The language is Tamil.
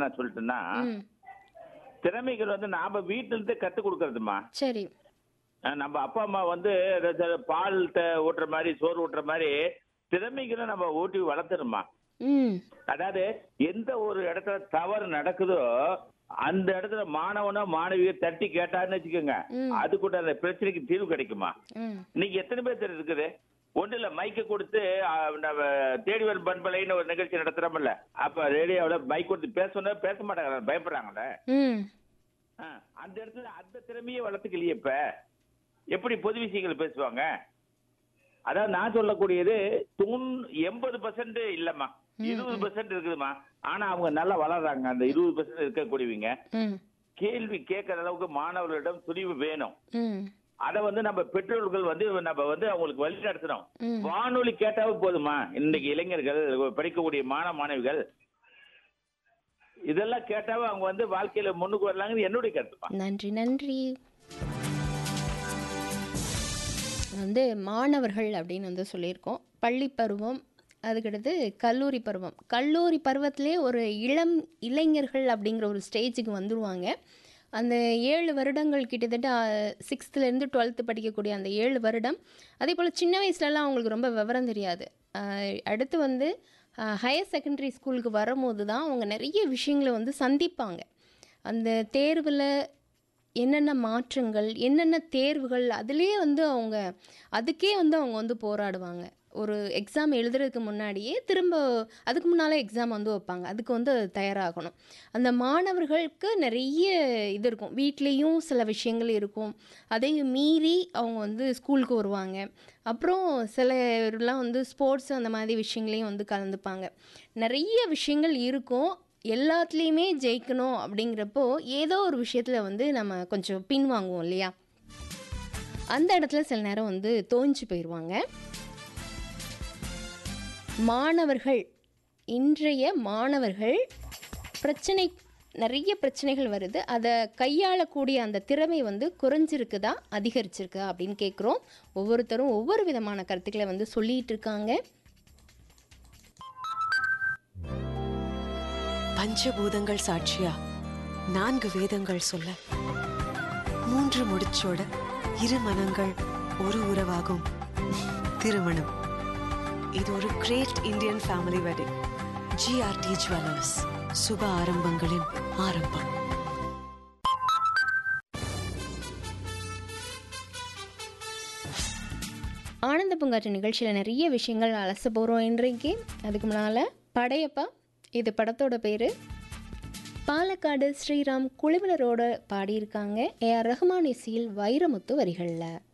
நான் சொல்லிட்டேன்னா ம் திறமைகள் வந்து நாம வீட்டுல இருந்தே கத்து கொடுக்கறதுமா சரி அஹ் நம்ம அப்பா அம்மா வந்து இந்த- இந்த பால் த- ஊட்டுற மாதிரி சோறு ஊட்டுற மாதிரி திறமைகளை நம்ம ஊட்டி வளர்த்துருமா ம் அதாவது எந்த ஒரு இடத்துல தவறு நடக்குதோ அந்த இடத்துல மாணவனோ மாணவியோ தட்டி கேட்டான்னு வச்சுக்கோங்க ம். அது கூட அந்த பிரச்சனைக்கு தீர்வு கிடைக்குமா ம் இன்னைக்கு எத்தனை பேர் இருக்குது ஒண்ணு இல்ல மைக்க கொடுத்து ஆ, நம்ம தேடிவர் பண்பலைன்னு ஒரு நிகழ்ச்சி நடத்துறோம்ல அப்ப ரேடியோவில் மைக் கொடுத்து பேசணும் பேச மாட்டாங்க பயப்படுறாங்கல்ல ம் ஆ, அந்த இடத்துல அந்த திறமையே வளர்த்துக்கலையே இப்ப எப்படி பொது விஷயங்கள் பேசுவாங்க அதாவது நான் சொல்லக்கூடியது தொன் எண்பது பர்சன்ட் இல்லம்மா இருபது பர்சன்ட் இருக்குதுமா ஆனா அவங்க நல்லா வளர்றாங்க அந்த இருபது பர்சன்ட் இருக்கக்கூடியவங்க ம் கேள்வி கேட்கற அளவுக்கு மாணவர்களிடம் துணிவு வேணும் ம் அத வந்து நம்ம பெற்றோர்கள் வந்து நம்ம வந்து அவங்களுக்கு வழி நடத்தணும் ம். வானொலி கேட்டாவே போதுமா இன்னைக்கு இளைஞர்கள் படிக்கக்கூடிய மாணவ மாணவிகள் இதெல்லாம் கேட்டாவே அவங்க வந்து வாழ்க்கையில முன்னுக்கு வரலாங்கிறது என்னுடைய கருத்துமா நன்றி நன்றி வந்து மாணவர்கள் அப்படின்னு வந்து சொல்லியிருக்கோம் பள்ளி பருவம் அதுக்கடுத்து கல்லூரி பருவம் கல்லூரி பருவத்திலே ஒரு இளம் இளைஞர்கள் அப்படிங்கிற ஒரு ஸ்டேஜுக்கு வந்துடுவாங்க அந்த ஏழு வருடங்கள் கிட்டத்தட்ட சிக்ஸ்த்துலேருந்து டுவெல்த்து படிக்கக்கூடிய அந்த ஏழு வருடம் அதே போல் சின்ன வயசுலலாம் அவங்களுக்கு ரொம்ப விவரம் தெரியாது அஹ் அடுத்து வந்து ஹையர் செகண்டரி ஸ்கூலுக்கு வரும்போது தான் அவங்க நிறைய விஷயங்களை வந்து சந்திப்பாங்க அந்த தேர்வில் என்னென்ன மாற்றங்கள் என்னென்ன தேர்வுகள் அதுலேயே வந்து அவங்க அதுக்கே வந்து அவங்க வந்து போராடுவாங்க ஒரு எக்ஸாம் எழுதுறதுக்கு முன்னாடியே திரும்ப அதுக்கு முன்னாலே எக்ஸாம் வந்து வைப்பாங்க அதுக்கு வந்து அது தயாராகணும் அந்த மாணவர்களுக்கு நிறைய இது இருக்கும் வீட்லேயும் சில விஷயங்கள் இருக்கும் அதையும் மீறி அவங்க வந்து ஸ்கூலுக்கு வருவாங்க அப்புறம் சிலர்லாம் வந்து ஸ்போர்ட்ஸ் அந்த மாதிரி விஷயங்களையும் வந்து கலந்துப்பாங்க நிறைய விஷயங்கள் இருக்கும் எல்லாத்துலேயுமே ஜெயிக்கணும் அப்படிங்கிறப்போ ஏதோ ஒரு விஷயத்தில் வந்து நம்ம கொஞ்சம் பின்வாங்குவோம் இல்லையா அந்த இடத்துல சில நேரம் வந்து தோஞ்சு போயிடுவாங்க மாணவர்கள் இன்றைய மாணவர்கள் பிரச்சனை நிறைய பிரச்சனைகள் வருது அதை கையாளக்கூடிய அந்த திறமை வந்து குறைஞ்சிருக்குதா அதிகரிச்சிருக்கா அப்படின்னு கேட்குறோம் ஒவ்வொருத்தரும் ஒவ்வொரு விதமான கருத்துக்களை வந்து சொல்லிட்டு இருக்காங்க பஞ்சபூதங்கள் சாட்சியா நான்கு வேதங்கள் சொல்ல மூன்று முடிச்சோட இரு மனங்கள் ஒரு உறவாகும் திருமணம் இது ஒரு great Indian family wedding GRT jewellers சுப ஆரம்பங்களின் ஆரம்பம் ஆனந்த பூங்காற்று நிகழ்ச்சியில் நிறைய விஷயங்கள் அலச போகிறோம் இன்றைக்கு அதுக்கு முன்னால் படையப்பா இது படத்தோட பேர் பாலக்காடு ஸ்ரீராம் குழுவினரோட பாடியிருக்காங்க ஏஆர் ரஹ்மான் இசையில் வைரமுத்து வரிகளில்